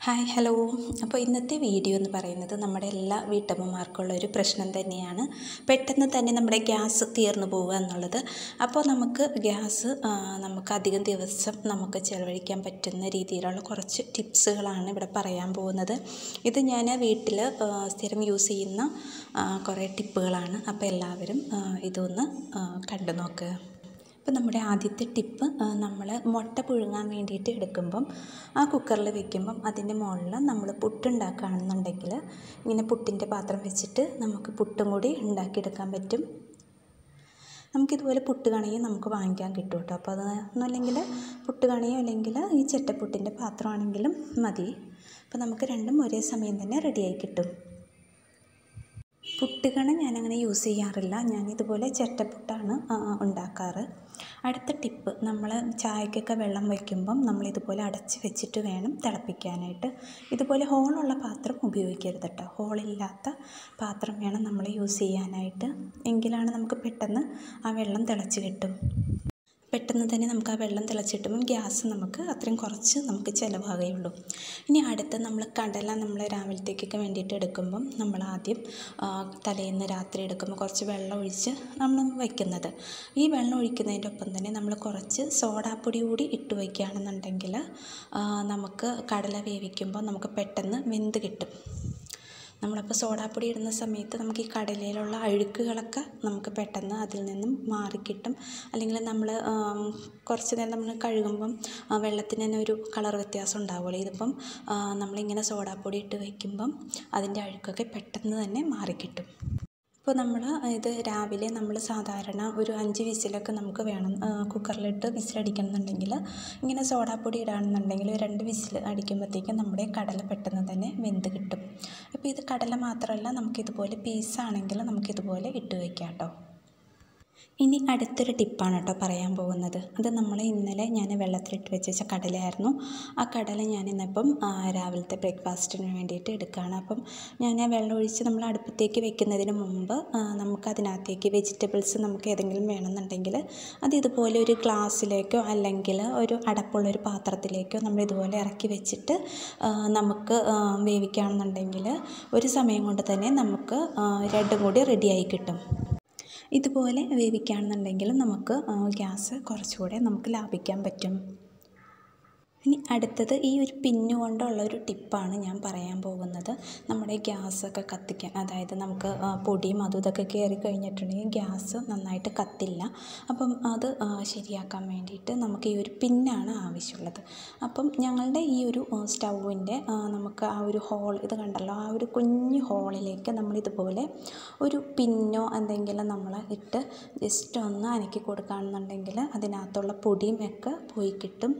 hi hello അപ്പോൾ ഇന്നത്തെ video എന്ന് പറയുന്നത് നമ്മുടെ എല്ലാ വീട്ടമ്മമാർക്കുള്ള ഒരു പ്രശ്നം തന്നെയാണ് പെട്ടെന്ന് തന്നെ നമ്മുടെ ഗ്യാസ് തീർന്നു പോവുക എന്നുള്ളത് അപ്പോൾ നമുക്ക് ഗ്യാസ് ആ, നമുക്ക് അധികം ദിവസം നമുക്ക് ചിലവഴിക്കാൻ പറ്റുന്ന രീതിയിലുള്ള കുറച്ച് ടിപ്സുകളാണ് ഇവിടെ പറയാൻ പോകുന്നത് ഇത് ഞാൻ വീട്ടിൽ സ്ഥിരം യൂസ് ചെയ്യുന്ന ആ, കുറേ ടിപ്പുകളാണ് അപ്പോൾ എല്ലാവരും ആ, ഇതൊന്ന് ആ, കണ്ടു നോക്കുക അപ്പോൾ നമ്മുടെ ആദ്യത്തെ ടിപ്പ് നമ്മൾ മുട്ട പുഴുങ്ങാൻ വേണ്ടിയിട്ട് എടുക്കുമ്പം ആ കുക്കറിൽ വെക്കുമ്പം അതിൻ്റെ മുകളിൽ നമ്മൾ പുട്ടുണ്ടാക്കുകയാണെന്നുണ്ടെങ്കിൽ ഇങ്ങനെ പുട്ടിൻ്റെ പാത്രം വെച്ചിട്ട് നമുക്ക് പുട്ടും കൂടി ഉണ്ടാക്കിയെടുക്കാൻ പറ്റും നമുക്കിതുപോലെ പുട്ട് കണിയും നമുക്ക് വാങ്ങിക്കാൻ കിട്ടും കേട്ടോ അപ്പോൾ അത് ഒന്നുമല്ലെങ്കിൽ പുട്ട് കണിയോ അല്ലെങ്കിൽ ഈ ചെറ്റപ്പുട്ടിൻ്റെ പാത്രമാണെങ്കിലും മതി അപ്പോൾ നമുക്ക് രണ്ടും ഒരേ സമയം തന്നെ റെഡിയായി കിട്ടും പുട്ടുകണ ഞാനങ്ങനെ യൂസ് ചെയ്യാറില്ല ഞാൻ ഇതുപോലെ ചെറ്റപ്പുട്ടാണ് ആ, ഉണ്ടാക്കാറ് അടുത്ത ടിപ്പ് നമ്മൾ ചായക്കൊക്കെ വെള്ളം വയ്ക്കുമ്പം നമ്മൾ ഇതുപോലെ അടച്ച് വെച്ചിട്ട് വേണം തിളപ്പിക്കാനായിട്ട് ഇതുപോലെ ഹോളുള്ള പാത്രം ഉപയോഗിക്കരുത് കേട്ടോ ഹോളില്ലാത്ത പാത്രം വേണം നമ്മൾ യൂസ് ചെയ്യാനായിട്ട് എങ്കിലാണ് നമുക്ക് പെട്ടെന്ന് ആ വെള്ളം തിളച്ച് കിട്ടും പെട്ടെന്ന് തന്നെ നമുക്ക് ആ വെള്ളം തിളച്ചിട്ടുമ്പോൾ ഗ്യാസ് നമുക്ക് അത്രയും കുറച്ച് നമുക്ക് ചിലവാകുകയുള്ളൂ ഇനി അടുത്ത് നമ്മൾ കടല നമ്മൾ രാവിലത്തേക്കൊക്കെ വേണ്ടിയിട്ട് എടുക്കുമ്പം നമ്മൾ ആദ്യം ആ, തലേന്ന് രാത്രി എടുക്കുമ്പോൾ കുറച്ച് വെള്ളം ഒഴിച്ച് നമ്മൾ വയ്ക്കുന്നത് ഈ വെള്ളം ഒഴിക്കുന്നതിൻ്റെ ഒപ്പം തന്നെ നമ്മൾ കുറച്ച് സോഡാപ്പൊടി കൂടി ഇട്ട് വയ്ക്കുകയാണെന്നുണ്ടെങ്കിൽ ആ, നമുക്ക് കടല വേവിക്കുമ്പോൾ നമുക്ക് പെട്ടെന്ന് വെന്ത് കിട്ടും നമ്മളപ്പോൾ സോഡാപ്പൊടി ഇടുന്ന സമയത്ത് നമുക്ക് ഈ കടലയിലുള്ള അഴുക്കുകളൊക്കെ നമുക്ക് പെട്ടെന്ന് അതിൽ നിന്നും മാറിക്കിട്ടും അല്ലെങ്കിൽ നമ്മൾ കുറച്ച് നേരം നമ്മൾ കഴുകുമ്പം ആ വെള്ളത്തിന് തന്നെ ഒരു കളർ വ്യത്യാസം ഉണ്ടാവുമല്ലോ ഇതിപ്പം ആ, നമ്മളിങ്ങനെ സോഡാപ്പൊടി ഇട്ട് വയ്ക്കുമ്പം അതിൻ്റെ അഴുക്കൊക്കെ പെട്ടെന്ന് തന്നെ മാറിക്കിട്ടും ഇപ്പോൾ നമ്മൾ ഇത് രാവിലെ നമ്മൾ സാധാരണ ഒരു അഞ്ച് വിസിലൊക്കെ നമുക്ക് വേണം ആ, കുക്കറിലിട്ട് വിസിലടിക്കണമെന്നുണ്ടെങ്കിൽ ഇങ്ങനെ സോഡാപ്പൊടി ഇടുകയാണെന്നുണ്ടെങ്കിൽ ഒരു രണ്ട് വിസിൽ അടിക്കുമ്പോഴത്തേക്കും നമ്മുടെ കടല പെട്ടെന്ന് തന്നെ വെന്ത് കിട്ടും അപ്പോൾ ഇത് കടല മാത്രമല്ല നമുക്കിതുപോലെ പീസാണെങ്കിൽ നമുക്കിതുപോലെ ഇട്ട് വയ്ക്കാം കേട്ടോ ഇനി അടുത്തൊരു ടിപ്പാണ് കേട്ടോ പറയാൻ പോകുന്നത് അത് നമ്മൾ ഇന്നലെ ഞാൻ വെള്ളത്തിലിട്ട് വെച്ച കടലയായിരുന്നു ആ കടല ഞാൻ ഇന്നിപ്പം ആ, രാവിലത്തെ ബ്രേക്ക്ഫാസ്റ്റിന് വേണ്ടിയിട്ട് എടുക്കുകയാണ് അപ്പം ഞാൻ ആ വെള്ളം ഒഴിച്ച് നമ്മൾ അടുപ്പത്തേക്ക് വെക്കുന്നതിന് മുമ്പ് ആ, നമുക്ക് അതിനകത്തേക്ക് വെജിറ്റബിൾസ് നമുക്ക് ഏതെങ്കിലും വേണമെന്നുണ്ടെങ്കിൽ അത് ഇതുപോലെ ഒരു ഗ്ലാസ്സിലേക്കോ അല്ലെങ്കിൽ ഒരു അടപ്പുള്ളൊരു പാത്രത്തിലേക്കോ നമ്മൾ ഇതുപോലെ ഇറക്കി വെച്ചിട്ട് ആ, നമുക്ക് ആ, വേവിക്കുകയാണെന്നുണ്ടെങ്കിൽ ഒരു സമയം കൊണ്ട് തന്നെ നമുക്ക് ആ, രണ്ടും കൂടി റെഡിയായി കിട്ടും ഇതുപോലെ വേവിക്കുകയാണെന്നുണ്ടെങ്കിലും നമുക്ക് ആ, ഗ്യാസ് കുറച്ചുകൂടെ നമുക്ക് ലാഭിക്കാൻ പറ്റും ഇനി അടുത്തത് ഈ ഒരു പിന്നു കൊണ്ടുള്ള ഒരു ടിപ്പാണ് ഞാൻ പറയാൻ പോകുന്നത് നമ്മുടെ ഗ്യാസൊക്കെ കത്തിക്കാൻ അതായത് നമുക്ക് ആ, പൊടിയും അതും ഇതൊക്കെ കയറി കഴിഞ്ഞിട്ടുണ്ടെങ്കിൽ ഗ്യാസ് നന്നായിട്ട് കത്തില്ല അപ്പം അത് ആ, ശരിയാക്കാൻ വേണ്ടിയിട്ട് നമുക്ക് ഈ ഒരു പിന്നാണ് ആവശ്യമുള്ളത് അപ്പം ഞങ്ങളുടെ ഈ ഒരു സ്റ്റൗവിൻ്റെ നമുക്ക് ആ ഒരു ഹോൾ ഇത് കണ്ടല്ലോ ആ ഒരു കുഞ്ഞു ഹോളിലേക്ക് നമ്മൾ ഇതുപോലെ ഒരു പിന്നോ എന്തെങ്കിലും നമ്മൾ ഇട്ട് ജസ്റ്റ് ഒന്ന് അനക്കി കൊടുക്കുകയാണെന്നുണ്ടെങ്കിൽ അതിനകത്തുള്ള പൊടിയും ഒക്കെ പോയി കിട്ടും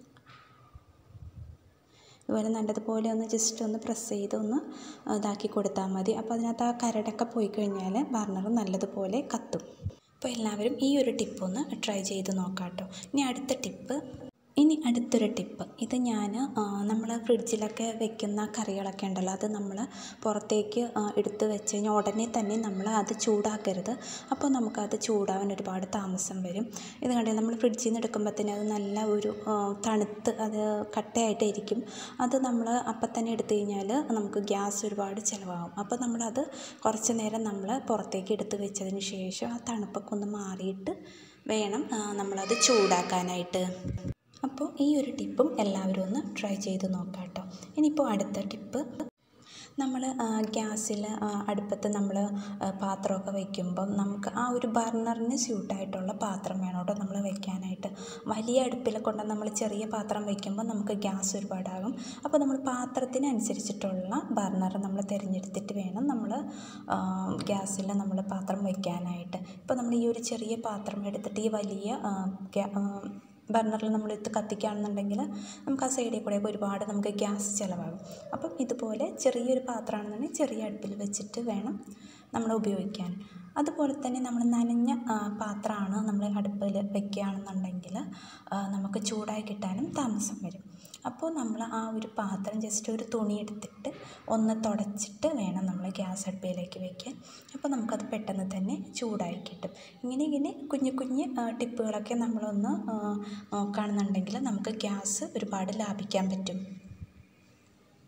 ഇതുപോലെ നല്ലതുപോലെ ഒന്ന് ജസ്റ്റ് ഒന്ന് പ്രസ് ചെയ്ത് ഒന്ന് ഇതാക്കി കൊടുത്താൽ മതി അപ്പോൾ അതിനകത്ത് ആ കരടൊക്കെ പോയി കഴിഞ്ഞാൽ ബർണർ നല്ലതുപോലെ കത്തും അപ്പോൾ എല്ലാവരും ഈ ഒരു ടിപ്പ് ഒന്ന് ട്രൈ ചെയ്ത് നോക്കാം കേട്ടോ ഇനി അടുത്ത ടിപ്പ് ഇനി അടുത്തൊരു ടിപ്പ് ഇത് ഞാൻ നമ്മൾ ഫ്രിഡ്ജിലൊക്കെ വെക്കുന്ന കറികളൊക്കെ ഉണ്ടല്ലോ അത് നമ്മൾ പുറത്തേക്ക് ആ, എടുത്ത് വെച്ച് കഴിഞ്ഞാൽ ഉടനെ തന്നെ നമ്മൾ അത് ചൂടാക്കരുത് അപ്പോൾ നമുക്കത് ചൂടാവാൻ ഒരുപാട് താമസം വരും ഇത് കണ്ടില്ലേ നമ്മൾ ഫ്രിഡ്ജിൽ നിന്ന് എടുക്കുമ്പോൾ തന്നെ അത് നല്ല ഒരു ആ, തണുത്ത് അത് കട്ടയായിട്ടിരിക്കും അത് നമ്മൾ അപ്പം തന്നെ എടുത്തു കഴിഞ്ഞാൽ നമുക്ക് ഗ്യാസ് ഒരുപാട് ചിലവാകും അപ്പോൾ നമ്മളത് കുറച്ച് നേരം നമ്മൾ പുറത്തേക്ക് എടുത്ത് വെച്ചതിന് ശേഷം ആ തണുപ്പൊക്കെ ഒന്ന് മാറിയിട്ട് വേണം ആ, നമ്മളത് ചൂടാക്കാനായിട്ട് അപ്പോൾ ഈ ഒരു ടിപ്പും എല്ലാവരും ഒന്ന് ട്രൈ ചെയ്ത് നോക്കാം കേട്ടോ ഇനിയിപ്പോൾ അടുത്ത ടിപ്പ് നമ്മൾ ഗ്യാസിൽ അടുപ്പത്ത് നമ്മൾ പാത്രമൊക്കെ വയ്ക്കുമ്പം നമുക്ക് ആ ഒരു ബർണറിന് സ്യൂട്ടായിട്ടുള്ള പാത്രം വേണം കേട്ടോ നമ്മൾ വെക്കാനായിട്ട് വലിയ അടുപ്പിൽ കൊണ്ട് നമ്മൾ ചെറിയ പാത്രം വയ്ക്കുമ്പോൾ നമുക്ക് ഗ്യാസ് ഒരുപാടാകും അപ്പോൾ നമ്മൾ പാത്രത്തിനനുസരിച്ചിട്ടുള്ള ബർണർ നമ്മൾ തിരഞ്ഞെടുത്തിട്ട് വേണം നമ്മൾ ഗ്യാസിൽ നമ്മൾ പാത്രം വയ്ക്കാനായിട്ട് ഇപ്പോൾ നമ്മൾ ഈ ഒരു ചെറിയ പാത്രം എടുത്തിട്ട് ഈ വലിയ ആ, ഗ്യാ- ആ, ബർണറിൽ നമ്മൾ ഇട്ട് കത്തിക്കുകയാണെന്നുണ്ടെങ്കിൽ നമുക്ക് ആ സൈഡിൽ കൂടെ ഒരുപാട് നമുക്ക് ഗ്യാസ് ചിലവാകും അപ്പം ഇതുപോലെ ചെറിയൊരു പാത്രമാണെന്നുണ്ടെങ്കിൽ ചെറിയ അടുപ്പിൽ വെച്ചിട്ട് വേണം നമ്മൾ ഉപയോഗിക്കാൻ അതുപോലെ തന്നെ നമ്മൾ നനഞ്ഞ ആ, പാത്രമാണ് നമ്മൾ അടുപ്പിൽ വെക്കുകയാണെന്നുണ്ടെങ്കിൽ ആ, നമുക്ക് ചൂടായി കിട്ടാനും താമസം വരും അപ്പോൾ നമ്മൾ ആ ഒരു പാത്രം ജസ്റ്റ് ഒരു തുണി എടുത്തിട്ട് ഒന്ന് തുടച്ചിട്ട് വേണം നമ്മൾ ഗ്യാസ് അടുപ്പിലേക്ക് വെക്കാൻ അപ്പോൾ നമുക്കത് പെട്ടെന്ന് തന്നെ ചൂടായി കിട്ടും ഇങ്ങനെ ഇങ്ങനെ കുഞ്ഞു കുഞ്ഞ് ആ, ടിപ്പുകളൊക്കെ നമ്മളൊന്ന് ആ, നോക്കുകയാണെന്നുണ്ടെങ്കിൽ നമുക്ക് ഗ്യാസ് ഒരുപാട് ലാഭിക്കാൻ പറ്റും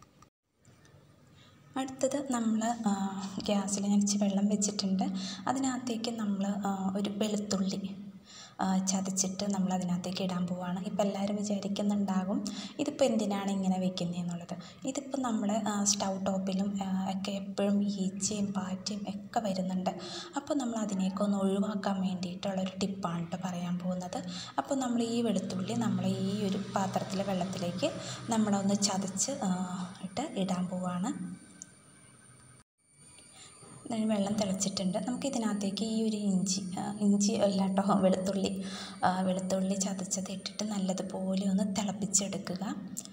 അടുത്തത് നമ്മൾ ഗ്യാസിൽ ഞാൻ ഇച്ചിരി വെള്ളം വെച്ചിട്ടുണ്ട് അതിനകത്തേക്ക് നമ്മൾ ഒരു വെളുത്തുള്ളി ചതച്ചിട്ട് നമ്മൾ അതിനകത്തേക്ക് ഇടാൻ പോവുകയാണ് ഇപ്പം എല്ലാവരും വിചാരിക്കുന്നുണ്ടാകും ഇതിപ്പോൾ എന്തിനാണ് ഇങ്ങനെ വെക്കുന്നതെന്നുള്ളത് ഇതിപ്പോൾ നമ്മൾ സ്റ്റൗ ടോപ്പിലും ഒക്കെ എപ്പോഴും ഈച്ചയും പാറ്റയും ഒക്കെ വരുന്നുണ്ട് അപ്പോൾ നമ്മൾ അതിനെയൊക്കെ ഒന്ന് ഒഴിവാക്കാൻ വേണ്ടിയിട്ടുള്ളൊരു ടിപ്പാണ് കേട്ടോ പറയാൻ പോകുന്നത് അപ്പോൾ നമ്മൾ ഈ വെളുത്തുള്ളി നമ്മൾ ഈ ഒരു പാത്രത്തിലെ വെള്ളത്തിലേക്ക് നമ്മളൊന്ന് ചതച്ച് ഇട്ട് ഇടാൻ പോവുകയാണ് വെള്ളം തിളച്ചിട്ടുണ്ട് നമുക്ക് ഇതിനകത്തേക്ക് ഈ ഒരു ഇഞ്ചി ഇഞ്ചി അല്ല കേട്ടോ വെളുത്തുള്ളി വെളുത്തുള്ളി ചതച്ചത് ഇട്ടിട്ട് നല്ലതുപോലെ ഒന്ന് തിളപ്പിച്ചെടുക്കുക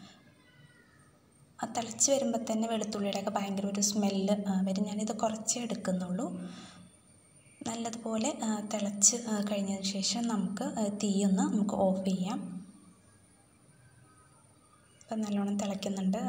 ആ തിളച്ച് വരുമ്പോൾ തന്നെ വെളുത്തുള്ളിയുടെയൊക്കെ ഭയങ്കര ഒരു സ്മെല്ല് വരും ഞാനിത് കുറച്ചേ എടുക്കുന്നുള്ളൂ നല്ലതുപോലെ തിളച്ച് കഴിഞ്ഞതിന് ശേഷം നമുക്ക് തീയൊന്ന് നമുക്ക് ഓഫ് ചെയ്യാം ഇപ്പം നല്ലോണം തിളയ്ക്കുന്നുണ്ട്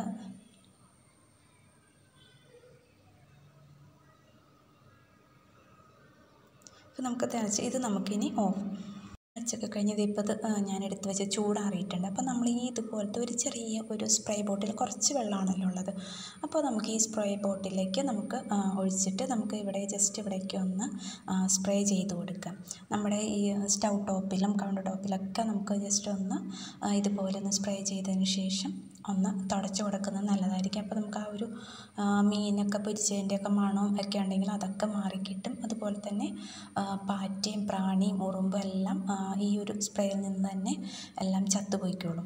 അപ്പോൾ നമുക്ക് തിളച്ച് ഇത് നമുക്കിനി ഓഫ് തിളച്ചൊക്കെ കഴിഞ്ഞ് ഇതിപ്പോൾ ഇത് ഞാൻ എടുത്ത് വെച്ച് ചൂടാറിയിട്ടുണ്ട് അപ്പോൾ നമ്മൾ ഈ ഇതുപോലത്തെ ഒരു ചെറിയ ഒരു സ്പ്രേ ബോട്ടിൽ കുറച്ച് വെള്ളമാണല്ലോ ഉള്ളത് അപ്പോൾ നമുക്ക് ഈ സ്പ്രേ ബോട്ടിലേക്ക് നമുക്ക് ഒഴിച്ചിട്ട് നമുക്ക് ഇവിടെ ജസ്റ്റ് ഇവിടേക്ക് ഒന്ന് സ്പ്രേ ചെയ്ത് കൊടുക്കാം നമ്മുടെ ഈ സ്റ്റൗ ടോപ്പിലും കൗണ്ടർ ടോപ്പിലൊക്കെ നമുക്ക് ജസ്റ്റ് ഒന്ന് ഇതുപോലെ ഒന്ന് സ്പ്രേ ചെയ്തതിന് ശേഷം ഒന്ന് തുടച്ച് കൊടുക്കുന്നത് നല്ലതായിരിക്കും അപ്പോൾ നമുക്ക് ആ ഒരു മീനൊക്കെ പൊരിച്ചതിൻ്റെയൊക്കെ മണവും ഒക്കെ ഉണ്ടെങ്കിൽ അതൊക്കെ മാറിക്കിട്ടും അതുപോലെ തന്നെ പാറ്റയും പ്രാണിയും ഉറുമ്പും എല്ലാം ഈ ഒരു സ്പ്രേയിൽ നിന്ന് തന്നെ എല്ലാം ചത്തുപോയിക്കോളും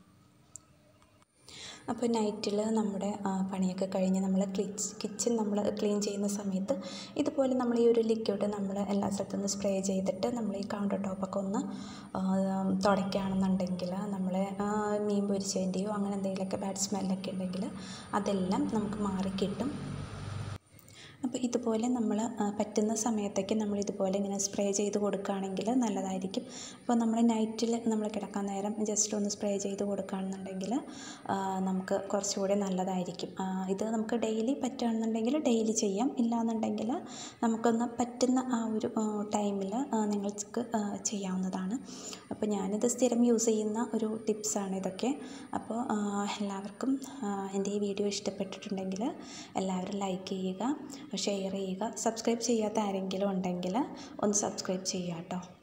അപ്പോൾ നൈറ്റിൽ നമ്മുടെ പണിയൊക്കെ കഴിഞ്ഞ് നമ്മൾ ക്ലീച്ച് കിച്ചൺ നമ്മൾ ക്ലീൻ ചെയ്യുന്ന സമയത്ത് ഇതുപോലെ നമ്മൾ ഈ ഒരു ലിക്വിഡ് നമ്മൾ എല്ലാ സ്ഥലത്തും നിന്ന് സ്പ്രേ ചെയ്തിട്ട് നമ്മൾ ഈ കൗണ്ടർ ടോപ്പൊക്കെ ഒന്ന് തുടയ്ക്കുകയാണെന്നുണ്ടെങ്കിൽ നമ്മൾ മീൻ പൊരിച്ചതിൻ്റെയോ അങ്ങനെ എന്തെങ്കിലുമൊക്കെ ബാഡ് സ്മെല്ലൊക്കെ ഉണ്ടെങ്കിൽ അതെല്ലാം നമുക്ക് മാറിക്കിട്ടും അപ്പോൾ ഇതുപോലെ നമ്മൾ പറ്റുന്ന സമയത്തേക്ക് നമ്മൾ ഇതുപോലെ ഇങ്ങനെ സ്പ്രേ ചെയ്ത് കൊടുക്കുകയാണെങ്കിൽ നല്ലതായിരിക്കും അപ്പോൾ നമ്മൾ നൈറ്റിൽ നമ്മൾ കിടക്കാൻ നേരം ജസ്റ്റ് ഒന്ന് സ്പ്രേ ചെയ്ത് കൊടുക്കുകയാണെന്നുണ്ടെങ്കിൽ നമുക്ക് കുറച്ചുകൂടെ നല്ലതായിരിക്കും ഇത് നമുക്ക് ഡെയിലി പറ്റുകയാണെന്നുണ്ടെങ്കിൽ ഡെയിലി ചെയ്യാം ഇല്ലാന്നുണ്ടെങ്കിൽ നമുക്കൊന്ന് പറ്റുന്ന ആ ഒരു ടൈമിൽ നിങ്ങൾക്ക് ചെയ്യാവുന്നതാണ് അപ്പോൾ ഞാനിത് സ്ഥിരം യൂസ് ചെയ്യുന്ന ഒരു ടിപ്സാണ് ഇതൊക്കെ അപ്പോൾ എല്ലാവർക്കും എൻ്റെ ഈ വീഡിയോ ഇഷ്ടപ്പെട്ടിട്ടുണ്ടെങ്കിൽ എല്ലാവരും ലൈക്ക് ചെയ്യുക ഷെയർ ചെയ്യുക സബ്സ്ക്രൈബ് ചെയ്യാത്ത ആരെങ്കിലും ഉണ്ടെങ്കിൽ ഒന്ന് സബ്സ്ക്രൈബ് ചെയ്യുക കേട്ടോ